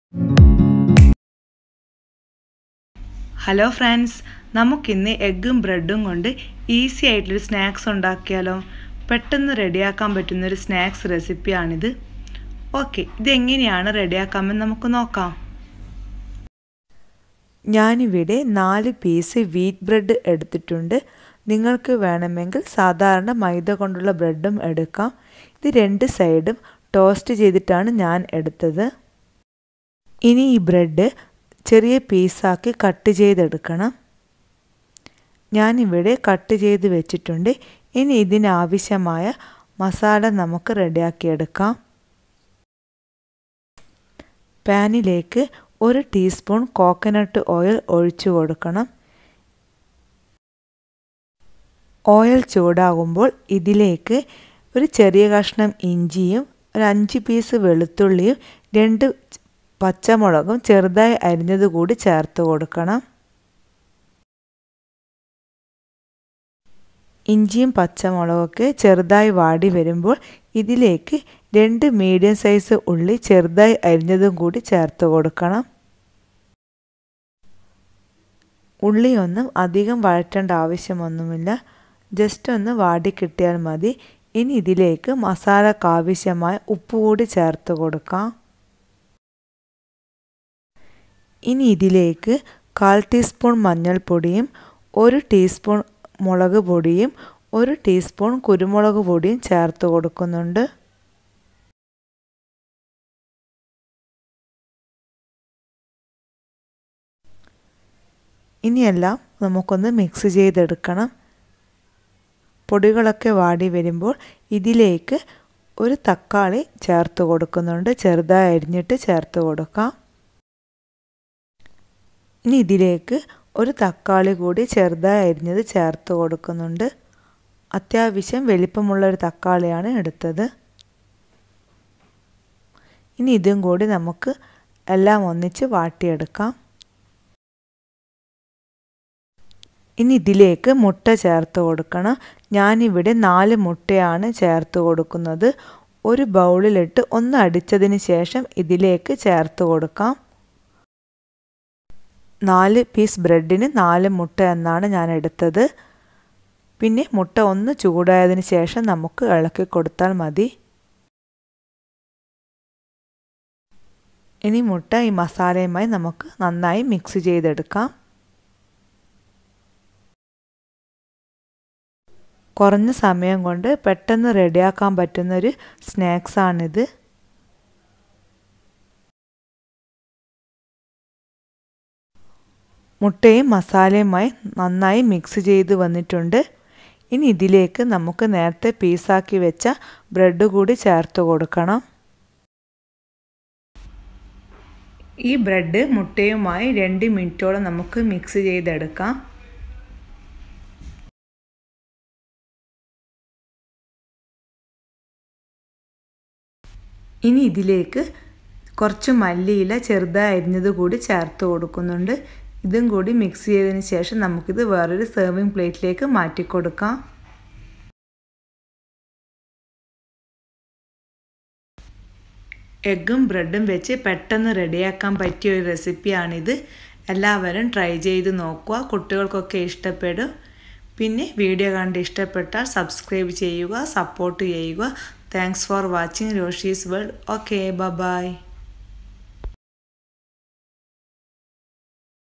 hello friends നമുക്കിന്ന് എഗ്ഗും ബ്രെഡും കൊണ്ട് ഈസി ആയിട്ടൊരു സ്നാക്സ് ഉണ്ടാക്കിയാലോ പെട്ടെന്ന് റെഡിയാക്കാൻ പറ്റുന്നൊരു സ്നാക്സ് റെസിപ്പിയാണിത് ഓക്കെ ഇതെങ്ങനെയാണ് റെഡിയാക്കാമെന്ന് നമുക്ക് നോക്കാം ഞാനിവിടെ നാല് പീസ് വീറ്റ് ബ്രെഡ് എടുത്തിട്ടുണ്ട് നിങ്ങൾക്ക് വേണമെങ്കിൽ സാധാരണ മൈദ കൊണ്ടുള്ള ബ്രെഡും എടുക്കാം ഇത് രണ്ട് സൈഡും ടോസ്റ്റ് ചെയ്തിട്ടാണ് ഞാൻ എടുത്തത് ഇനി ഈ ബ്രെഡ് ചെറിയ പീസാക്കി കട്ട് ചെയ്തെടുക്കണം ഞാനിവിടെ കട്ട് ചെയ്ത് വെച്ചിട്ടുണ്ട് ഇനി ഇതിനാവശ്യമായ മസാല നമുക്ക് റെഡിയാക്കിയെടുക്കാം പാനിലേക്ക് ഒരു ടീസ്പൂൺ കോക്കനട്ട് ഓയിൽ ഒഴിച്ചു കൊടുക്കണം ഓയിൽ ചൂടാകുമ്പോൾ ഇതിലേക്ക് ഒരു ചെറിയ കഷ്ണം ഇഞ്ചിയും ഒരു അഞ്ച് പീസ് വെളുത്തുള്ളിയും രണ്ട് പച്ചമുളകും ചെറുതായി അരിഞ്ഞത് കൂടി ചേർത്ത് കൊടുക്കണം ഇഞ്ചിയും പച്ചമുളകൊക്കെ ചെറുതായി വാടി വരുമ്പോൾ ഇതിലേക്ക് രണ്ട് മീഡിയം സൈസ് ഉള്ളി ചെറുതായി അരിഞ്ഞതും കൂടി ചേർത്ത് കൊടുക്കണം ഉള്ളി ഒന്നും അധികം വഴറ്റേണ്ട ആവശ്യമൊന്നുമില്ല ജസ്റ്റ് ഒന്ന് വാടി കിട്ടിയാൽ മതി ഇനി ഇതിലേക്ക് മസാലക്ക് ആവശ്യമായ ഉപ്പ് കൂടി ചേർത്ത് കൊടുക്കാം ഇനി ഇതിലേക്ക് കാൽ ടീസ്പൂൺ മഞ്ഞൾപ്പൊടിയും ഒരു ടീസ്പൂൺ മുളക് പൊടിയും ഒരു ടീസ്പൂൺ കുരുമുളക് പൊടിയും ചേർത്ത് കൊടുക്കുന്നുണ്ട് ഇനിയെല്ലാം നമുക്കൊന്ന് മിക്സ് ചെയ്തെടുക്കണം പൊടികളൊക്കെ വാടി വരുമ്പോൾ ഇതിലേക്ക് ഒരു തക്കാളി ചേർത്ത് കൊടുക്കുന്നുണ്ട് ചെറുതായി അരിഞ്ഞിട്ട് ചേർത്ത് കൊടുക്കാം ഇനി ഇതിലേക്ക് ഒരു തക്കാളി കൂടി ചെറുതായി അരിഞ്ഞത് ചേർത്ത് കൊടുക്കുന്നുണ്ട് അത്യാവശ്യം വലിപ്പമുള്ള ഒരു തക്കാളിയാണ് എടുത്തത് ഇനി ഇതും കൂടി നമുക്ക് എല്ലാം ഒന്നിച്ച് വാട്ടിയെടുക്കാം ഇനി ഇതിലേക്ക് മുട്ട ചേർത്ത് കൊടുക്കണം ഞാനിവിടെ നാല് മുട്ടയാണ് ചേർത്ത് കൊടുക്കുന്നത് ഒരു ബൗളിലിട്ട് ഒന്ന് അടിച്ചതിന് ശേഷം ഇതിലേക്ക് ചേർത്ത് കൊടുക്കാം നാല് പീസ് ബ്രെഡിന് നാല് മുട്ട എന്നാണ് ഞാൻ എടുത്തത് പിന്നെ മുട്ട ഒന്ന് ചൂടായതിന് ശേഷം നമുക്ക് ഇളക്കി കൊടുത്താൽ മതി ഇനി മുട്ട ഈ മസാലയുമായി നമുക്ക് നന്നായി മിക്സ് ചെയ്തെടുക്കാം കുറഞ്ഞ സമയം കൊണ്ട് പെട്ടെന്ന് റെഡിയാക്കാൻ പറ്റുന്നൊരു സ്നാക്സാണിത് മുട്ടയും മസാലയുമായി നന്നായി മിക്സ് ചെയ്ത് വന്നിട്ടുണ്ട് ഇനി ഇതിലേക്ക് നമുക്ക് നേരത്തെ പീസാക്കി വെച്ച ബ്രെഡ് കൂടി ചേർത്ത് കൊടുക്കണം ഈ ബ്രെഡ് മുട്ടയുമായി രണ്ട് മിനിറ്റോളം നമുക്ക് മിക്സ് ചെയ്തെടുക്കാം ഇനി ഇതിലേക്ക് കുറച്ച് മല്ലിയില ചെറുതായി അരിഞ്ഞത് കൂടി ചേർത്ത് കൊടുക്കുന്നുണ്ട് ഇതും കൂടി മിക്സ് ചെയ്തതിന് ശേഷം നമുക്കിത് വേറൊരു സെർവിങ് പ്ലേറ്റിലേക്ക് മാറ്റി കൊടുക്കാം എഗ്ഗും ബ്രെഡും വെച്ച് പെട്ടെന്ന് റെഡിയാക്കാൻ പറ്റിയ ഒരു റെസിപ്പിയാണിത് എല്ലാവരും ട്രൈ ചെയ്ത് നോക്കുക കുട്ടികൾക്കൊക്കെ ഇഷ്ടപ്പെടും പിന്നെ വീഡിയോ കണ്ട് ഇഷ്ടപ്പെട്ടാൽ സബ്സ്ക്രൈബ് ചെയ്യുക സപ്പോർട്ട് ചെയ്യുക thanks for watching Roshi's world okay by